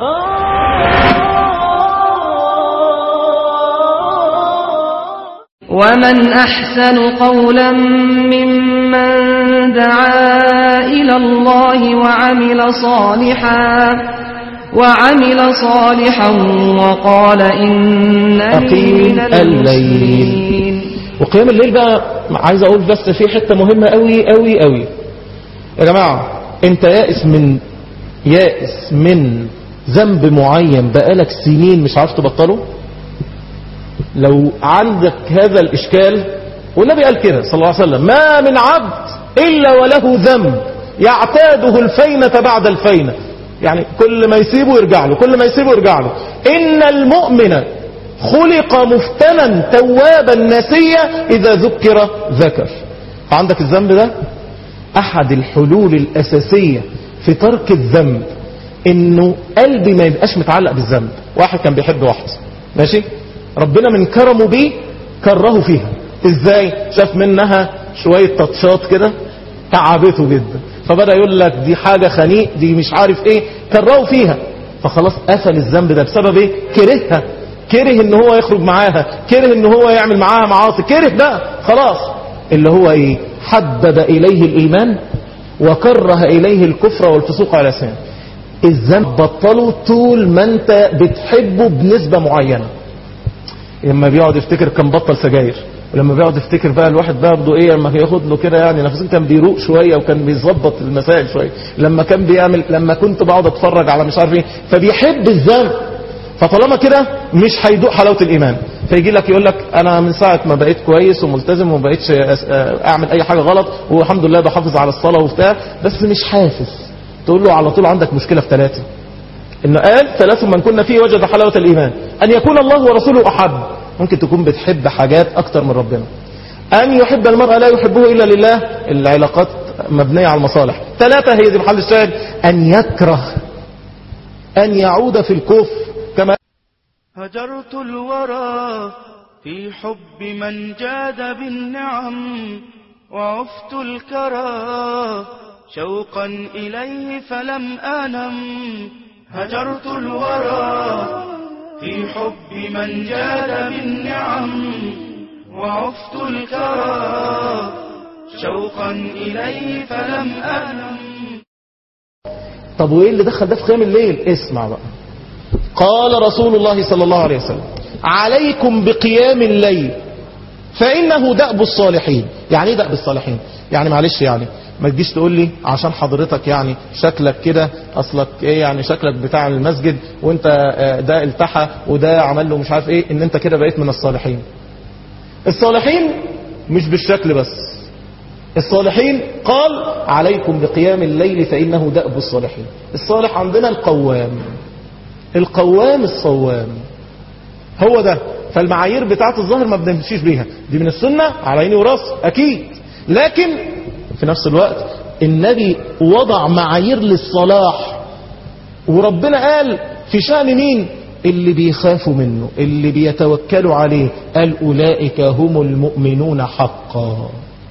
ومن أحسن قولا ممن دعا إلى الله وعمل صالحا وعمل صالحا وقال إنني أقيم من الليل المسلمين وقيام الليل بقى عايز أقول بس في حتة مهمة قوي قوي قوي يا جماعة انت يائس من يائس من ذنب معين بقالك سنين مش عارف تبطله لو عندك هذا الإشكال والنبي قال كده صلى الله عليه وسلم ما من عبد إلا وله ذنب يعتاده الفينة بعد الفينة يعني كل ما يسيبه يرجع له كل ما يسيبه يرجع له إن المؤمن خلق مفتنا توابا نسيا إذا ذكر ذكر عندك الذنب ده أحد الحلول الأساسية في ترك الذنب إنه قلبي ما يبقاش متعلق بالذنب واحد كان بيحب واحدة ماشي ربنا من كرمه بيه كرهه فيها ازاي شاف منها شوية تطشات كده تعبته جدا فبدأ يقول لك دي حاجة خنيق دي مش عارف ايه كرهه فيها فخلاص قفل الذنب ده بسبب ايه كرهها كره ان هو يخرج معاها كره ان هو يعمل معاها معاصي كره بقى خلاص اللي هو ايه حبب اليه الايمان وكره اليه الكفر والفسوق على لسانه الذنب بطله طول ما انت بتحبه بنسبة معينة لما بيقعد يفتكر كان بطل سجاير ولما بيقعد يفتكر بقى الواحد بقى برضه ايه لما ياخد له كده يعني نفسه كان بيروق شويه وكان بيظبط المسائل شويه لما كان بيعمل لما كنت بقعد اتفرج على مش عارف ايه فبيحب الذنب فطالما كده مش هيدوق حلاوه الايمان فيجي لك يقول لك انا من ساعه ما بقيت كويس وملتزم وما بقيتش أس- اعمل اي حاجه غلط والحمد لله بحافظ على الصلاه وبتاع بس مش حافظ تقول له على طول عندك مشكله في ثلاثه إنه قال ثلاث من كنا فيه وجد حلاوة الإيمان أن يكون الله ورسوله أحب ممكن تكون بتحب حاجات أكتر من ربنا أن يحب المرأة لا يحبه إلا لله العلاقات مبنية على المصالح ثلاثة هي دي محل الشاهد أن يكره أن يعود في الكفر كما هجرت الورى في حب من جاد بالنعم وعفت الكرى شوقا إليه فلم أنم هجرت الورى في حب من جاد بالنعم وعفت الكرى شوقا إليه فلم أنم طب وإيه اللي دخل ده في قيام الليل اسمع بقى قال رسول الله صلى الله عليه وسلم عليكم بقيام الليل فإنه دأب الصالحين يعني ايه دأب الصالحين يعني معلش يعني ما تجيش تقول لي عشان حضرتك يعني شكلك كده اصلك ايه يعني شكلك بتاع المسجد وانت آه، ده التحى وده عمل له مش عارف ايه ان انت كده بقيت من الصالحين الصالحين مش بالشكل بس الصالحين قال عليكم بقيام الليل فإنه دأب الصالحين الصالح عندنا القوام القوام الصوام هو ده فالمعايير بتاعت الظاهر ما بنمشيش بيها دي من السنة على عيني وراسي أكيد لكن في نفس الوقت النبي وضع معايير للصلاح وربنا قال في شأن مين اللي بيخافوا منه اللي بيتوكلوا عليه قال أولئك هم المؤمنون حقا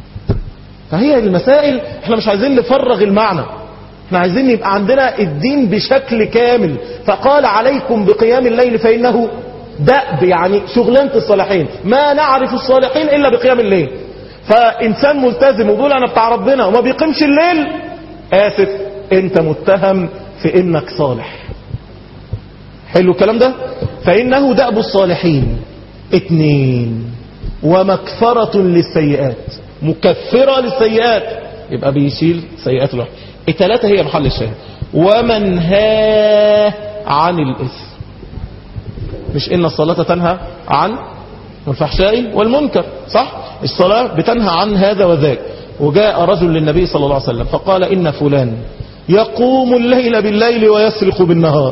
فهي المسائل احنا مش عايزين نفرغ المعنى احنا عايزين يبقى عندنا الدين بشكل كامل فقال عليكم بقيام الليل فإنه دأب يعني شغلانة الصالحين ما نعرف الصالحين إلا بقيام الليل فإنسان ملتزم وبيقول أنا بتاع ربنا وما بيقيمش الليل آسف أنت متهم في إنك صالح حلو الكلام ده فإنه دأب الصالحين اتنين ومكفرة للسيئات مكفرة للسيئات يبقى بيشيل سيئات الواحد التلاتة هي محل الشاهد ومنهاه عن الإثم مش إن الصلاة تنهى عن الفحشاء والمنكر صح الصلاة بتنهى عن هذا وذاك وجاء رجل للنبي صلى الله عليه وسلم فقال إن فلان يقوم الليل بالليل ويسرق بالنهار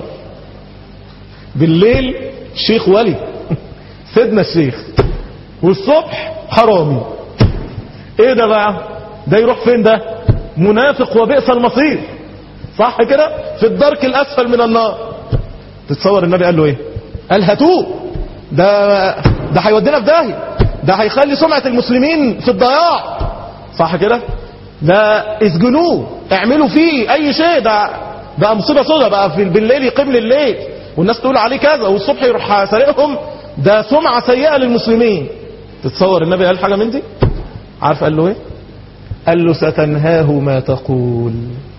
بالليل شيخ ولي سيدنا الشيخ والصبح حرامي ايه ده بقى ده يروح فين ده منافق وبئس المصير صح كده في الدرك الاسفل من النار تتصور النبي قال له ايه قال هاتوه ده ده هيودينا في داهيه ده هيخلي سمعه المسلمين في الضياع صح كده ده اسجنوه اعملوا فيه اي شيء ده بقى مصيبة سودة بقى في بالليل يقيم لليل والناس تقول عليه كذا والصبح يروح سارقهم ده سمعة سيئة للمسلمين تتصور النبي قال حاجة من دي عارف قال له ايه قال له ستنهاه ما تقول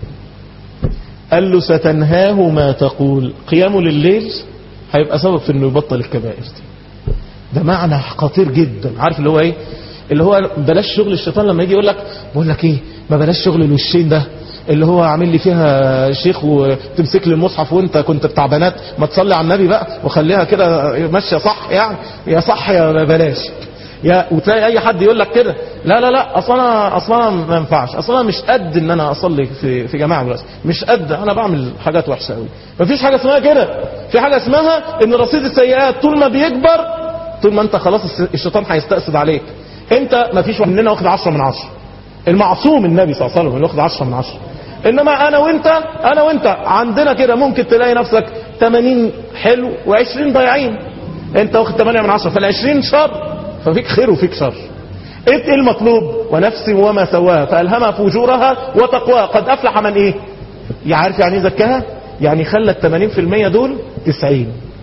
قال له ستنهاه ما تقول قيامه لليل هيبقى سبب في انه يبطل الكبائر دي ده معنى خطير جدا عارف اللي هو ايه اللي هو بلاش شغل الشيطان لما يجي يقول لك بقول لك ايه ما بلاش شغل الوشين ده اللي هو عامل لي فيها شيخ وتمسك لي المصحف وانت كنت بتاع بنات ما تصلي على النبي بقى وخليها كده ماشيه صح يعني يا صح يا بلاش يا وتلاقي اي حد يقول لك كده لا لا لا اصلا انا اصلا ما ينفعش اصلا مش قد ان انا اصلي في في جماعه بس مش قد انا بعمل حاجات وحشه قوي مفيش حاجه اسمها كده في حاجه اسمها ان رصيد السيئات طول ما بيكبر طول ما انت خلاص الشيطان هيستأسد عليك انت مفيش واحد مننا واخد 10 من 10 المعصوم النبي صلى الله عليه وسلم اللي واخد 10 من 10 انما انا وانت انا وانت عندنا كده ممكن تلاقي نفسك 80 حلو و20 ضايعين انت واخد 8 من 10 فال20 شر ففيك خير وفيك شر ايه المطلوب ونفس وما سواها فالهمها فجورها وتقواها قد افلح من ايه يعرف يعني ايه زكاها يعني خلى ال 80% دول 90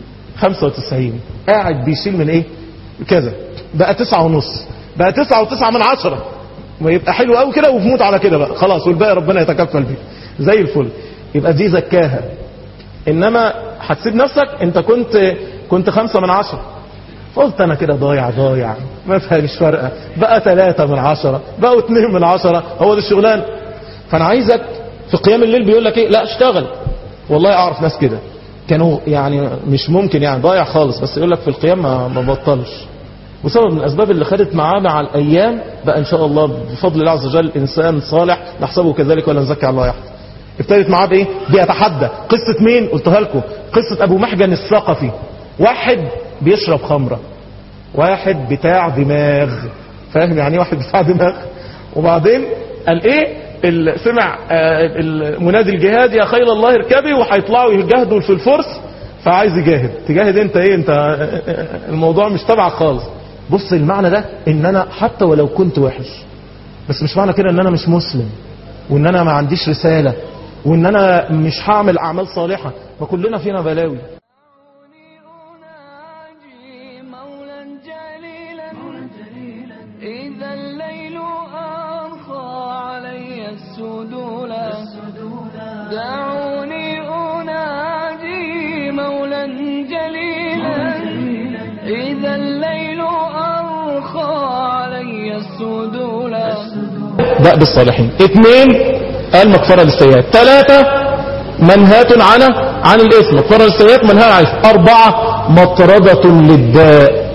95 قاعد بيشيل من ايه كذا بقى تسعة ونص بقى تسعة وتسعة من عشرة ويبقى حلو قوي كده وبموت على كده بقى خلاص والباقي ربنا يتكفل بيه زي الفل يبقى دي زكاها انما هتسيب نفسك انت كنت كنت خمسة من عشرة قلت انا كده ضايع ضايع ما فيهاش فرقة بقى ثلاثة من عشرة بقوا اتنين من عشرة هو ده الشغلان فانا عايزك في قيام الليل بيقول لك ايه لا اشتغل والله اعرف ناس كده كانوا يعني مش ممكن يعني ضايع خالص بس يقول لك في القيام ما, ما بطلش وسبب من الاسباب اللي خدت معاه مع الايام بقى ان شاء الله بفضل الله عز وجل انسان صالح نحسبه كذلك ولا نزكي على الله احد ابتدت معاه بايه بيتحدى قصة مين قلتها لكم قصة ابو محجن الثقفي واحد بيشرب خمرة واحد بتاع دماغ فاهم يعني ايه واحد بتاع دماغ وبعدين قال ايه ال- سمع آه، المنادي الجهاد يا خيل الله اركبي وهيطلعوا يجاهدوا في الفرس فعايز يجاهد تجاهد انت ايه انت آه، آه، الموضوع مش تبعك خالص بص المعنى ده ان انا حتى ولو كنت وحش بس مش معنى كده ان انا مش مسلم وان انا ما عنديش رسالة وان انا مش هعمل اعمال صالحة ما كلنا فينا بلاوي أناجي مولا جليلا إذا الليل أرخى علي السدولا دعوني أناجي مولا جليلا إذا الليل أرخى علي السدولا دأب الصالحين اثنين المغفرة للسيئات ثلاثة منهاة عن عن الاسم مغفرة للسيئات منهاة عن الاسم أربعة مطردة للداء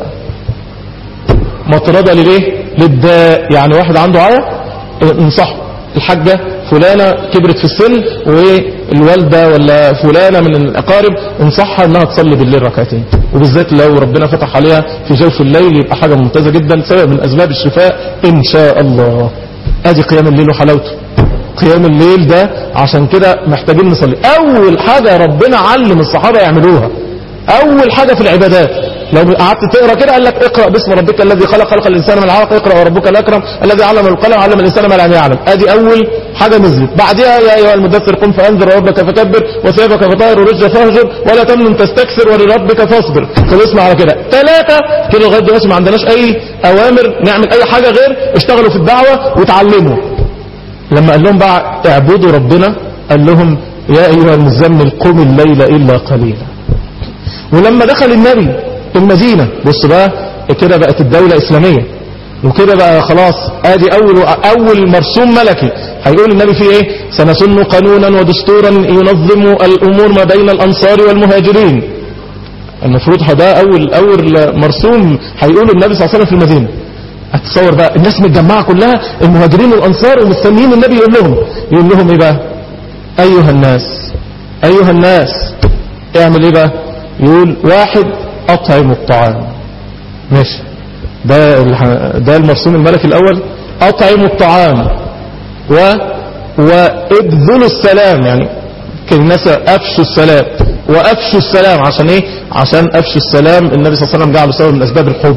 مطردة لليه للداء يعني واحد عنده عيا انصحه الحاجة فلانة كبرت في السن والوالدة ولا فلانة من الأقارب انصحها انها تصلي بالليل ركعتين وبالذات لو ربنا فتح عليها في جوف الليل يبقى حاجة ممتازة جدا سبب من أسباب الشفاء إن شاء الله ادي قيام الليل وحلاوته قيام الليل ده عشان كده محتاجين نصلي اول حاجة ربنا علم الصحابة يعملوها اول حاجة في العبادات لو قعدت تقرا كده قال لك اقرا باسم ربك الذي خلق خلق الانسان من علق اقرا وربك الاكرم الذي علم القلم علم الانسان ما لم يعلم ادي اول حاجه نزلت بعدها يا ايها المدثر قم فانذر ربك فكبر وثيابك فطهر ورجل فاهجر ولا تمنن تستكثر ولربك فاصبر خلصنا على كده ثلاثه كده لغايه دلوقتي ما عندناش اي اوامر نعمل اي حاجه غير اشتغلوا في الدعوه وتعلموا لما قال لهم بقى اعبدوا ربنا قال لهم يا ايها المزمل قم الليل الا قليلا ولما دخل النبي المدينة بص بقى كده بقت الدولة إسلامية وكده بقى خلاص ادي اول اول مرسوم ملكي هيقول النبي فيه ايه سنسن قانونا ودستورا ينظم الامور ما بين الانصار والمهاجرين المفروض ده اول اول مرسوم هيقول النبي صلى الله عليه وسلم في المدينة هتصور بقى الناس متجمعة كلها المهاجرين والانصار ومستنيين النبي يقول لهم يقول لهم ايه بقى ايها الناس ايها الناس اعمل ايه بقى يقول واحد اطعم الطعام ماشي ده الح- ده المرسوم الملكي الاول اطعم الطعام و وابذلوا السلام يعني كالناس افشوا السلام وافشوا السلام عشان ايه عشان افشوا السلام النبي صلى الله عليه وسلم جعله سبب من اسباب الحب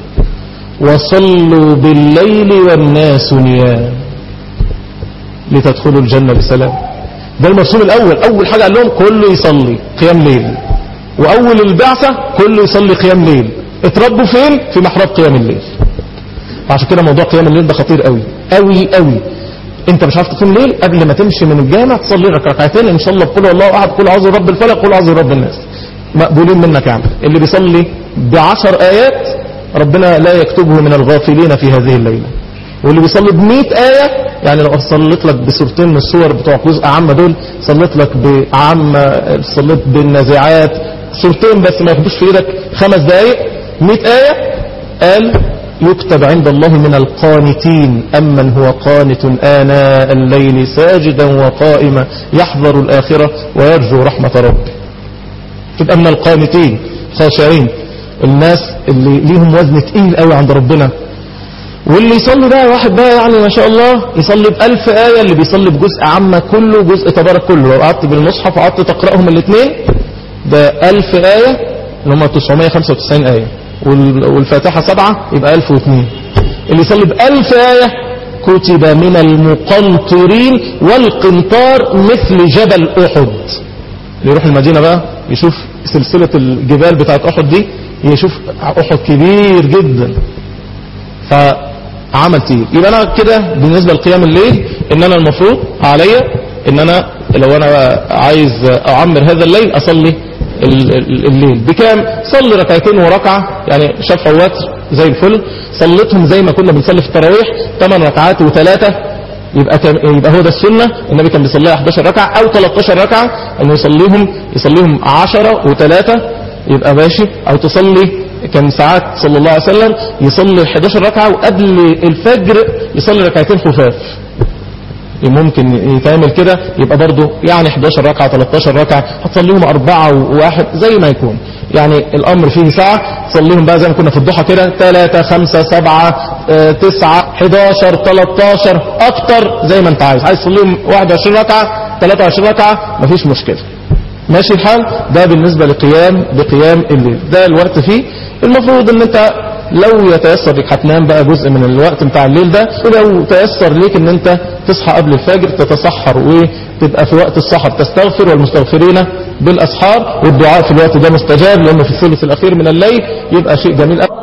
وصلوا بالليل والناس نيام لتدخلوا الجنة بسلام ده المرسوم الاول اول حاجة قال لهم كله يصلي قيام ليل واول البعثة كله يصلي قيام ليل اتربوا فين في محراب قيام الليل عشان كده موضوع قيام الليل ده خطير قوي قوي قوي انت مش عارف تقيم ليل قبل ما تمشي من الجامع تصلي لك ركعتين ان شاء الله بقول الله احد قول اعوذ برب الفلق قول اعوذ برب الناس مقبولين منك يعني اللي بيصلي بعشر ايات ربنا لا يكتبه من الغافلين في هذه الليله واللي بيصلي ب 100 آية يعني لو صليت لك بسورتين من السور بتوع جزء عامة دول صليت لك بعامة صليت بالنازعات سورتين بس ما ياخدوش في ايدك خمس دقايق 100 آية قال يكتب عند الله من القانتين أمن هو قانت آناء الليل ساجدا وقائما يحذر الآخرة ويرجو رحمة ربه تبقى من القانتين خاشعين الناس اللي ليهم وزن تقيل قوي عند ربنا واللي يصلي بقى واحد بقى يعني ما شاء الله يصلي بألف آية اللي بيصلي بجزء عامة كله جزء تبارك كله لو قعدت بالمصحف وقعدت تقرأهم الاثنين ده ألف آية اللي هم 995 آية وال- والفاتحة سبعة يبقى ألف واثنين اللي يصلي بألف آية كتب من المقنطرين والقنطار مثل جبل أحد اللي يروح المدينة بقى يشوف سلسلة الجبال بتاعت أحد دي يشوف أحد كبير جدا فعمل تقيل يبقى انا كده بالنسبة لقيام الليل ان انا المفروض عليا ان انا لو انا عايز اعمر هذا الليل اصلي ال- ال- الليل بكام صلي ركعتين وركعة يعني شفع ووتر زي الفل صليتهم زي ما كنا بنصلي في التراويح 8 ركعات وثلاثة يبقى كان يبقى هو ده السنة النبي كان بيصليها 11 ركعة او 13 ركعة انه يصليهم يصليهم 10 وثلاثة يبقى ماشي او تصلي كان ساعات صلى الله عليه وسلم يصلي 11 ركعة وقبل الفجر يصلي ركعتين خفاف ممكن يتعمل كده يبقى برضه يعني 11 ركعة 13 ركعة هتصليهم أربعة وواحد زي ما يكون يعني الأمر فيه ساعة تصليهم بقى زي ما كنا في الضحى كده 3 5 7 9 11 13 أكتر زي ما أنت عايز عايز تصليهم 21 ركعة 23 ركعة مفيش مشكلة ماشي الحال ده بالنسبة لقيام بقيام الليل ده الوقت فيه المفروض ان انت لو يتيسر لك هتنام بقى جزء من الوقت بتاع الليل ده ولو تيسر ليك ان انت تصحى قبل الفجر تتسحر وتبقى في وقت السحر تستغفر والمستغفرين بالاسحار والدعاء في الوقت ده مستجاب لانه في الثلث الاخير من الليل يبقى شيء جميل قوي